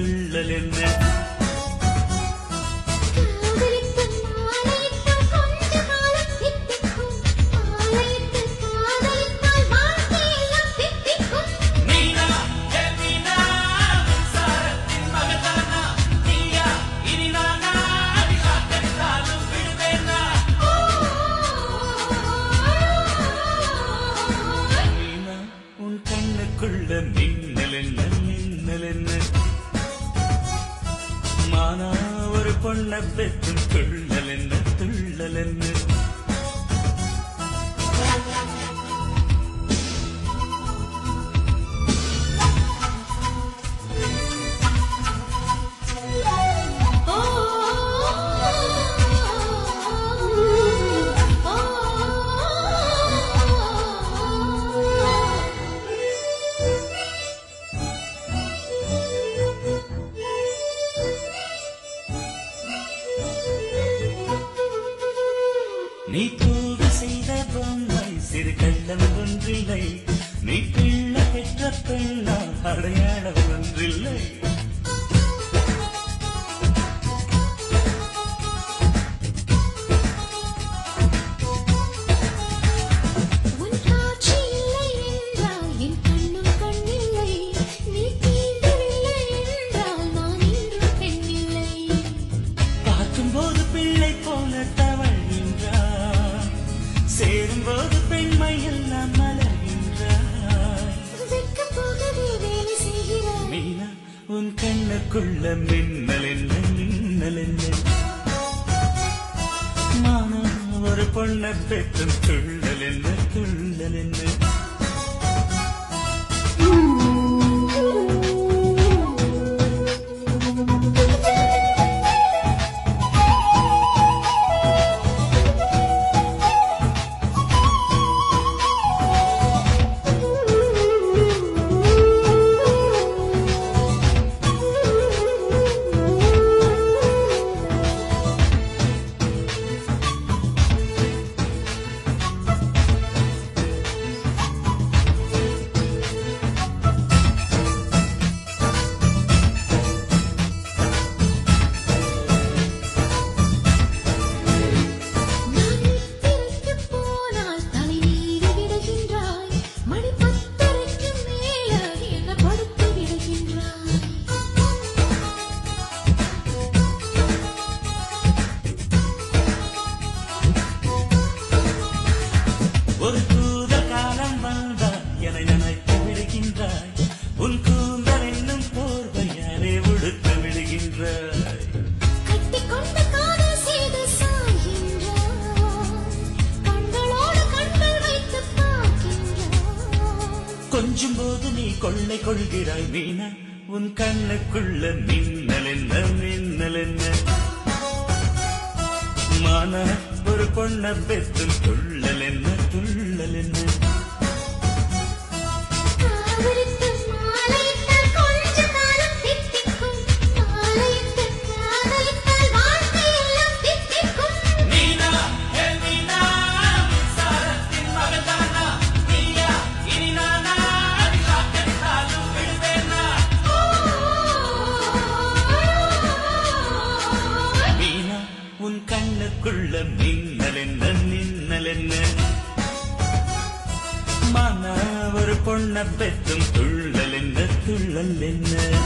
துள்ளல் என்ன காதலித்து மாலையிட்டு கொஞ்ச காலம் தித்திக்கும் மாலையிட்டு காதலித்தால் வாழ்க்கையெல்லாம் தித்திக்கும் நீனா எல்லினா சாரத்தின் மகதானா நீயா இனி நானா அடிகாத்தென்றாலும் விடுவேனா நீனா உன் கண்ணுக்குள்ள மின்னல் என்ன மின்னல் என்ன மானா ஒரு பொண்ண பெற்றும் துள்ளல் என்ன துள்ளல் என்ன நீ தூது செய்த பொம்மை சிறு கள்ளம் ஒன்றில்லை நீ பிள்ளை பெற்ற பெண்ணா அடையாளம் ஒன்றில்லை உன் காட்சி இல்லை என்றால் என் கண்ணும் கண்ணில்லை நீ தீண்டவில்லை என்றால் நான் இன்றும் பெண்ணில்லை பார்க்கும்போது பிள்ளை போல தவழ்கின்றார் சேரும்போது பெண்மை எல்லாம் மலர்கின்றார் வெட்கம் போகவே வேலை செய்கிறாய் மீனா உன் கண்ணுக்குள்ள மின்னல் என்ன மின்னல் என்ன மானா ஒரு பொண்ணை பெற்றும் துள்ளல் என்ன துள்ளல் என்ன நான் நித்திரைக்குப் போனால் தலைநீறி விடுகின்றாய் மணி பத்தரைக்கு மேல என்ன படுத்து விடுகின்றாய் ஒரு தூத காலம் வந்தா என நினைத்து விடுகின்றாய் உன் கூந்தல் என்னும் போர்வையாலே உடுத்து விடுகின்றாய் கட்டிக்கொண்ட காதல் செய்து சாய்கின்றாய் கண்களோடு கண்கள் வைத்து பார்க்கின்றாய் கொஞ்சும் போது நீ கொள்ளை கொள்கிறாய் மீனா உன் கண்ணுக்குள்ள மின்னல் என்ன மின்னல் என்ன மானா ஒரு பொண்ண பெற்றும் துள்ளல் என்ன துள்ளல் என்ன காதலித்து மாலையிட்டால் கொஞ்ச காலம் தித்திக்கும் மாலையிட்டு காதலித்தால் வாழ்க்கையெல்லாம் தித்திக்கும் நீனா என் மீனா சாரத்தின் மகதானா நீயா இனி நானா அடிகாத்தென்றாலும் விடுவேனா மீனா உன் கண்ணுக்குள்ள மின்னல் என்ன மின்னல் என்ன மானா ஒரு பொண்ண பெற்றும் துள்ளல் என்ன துள்ளல் என்ன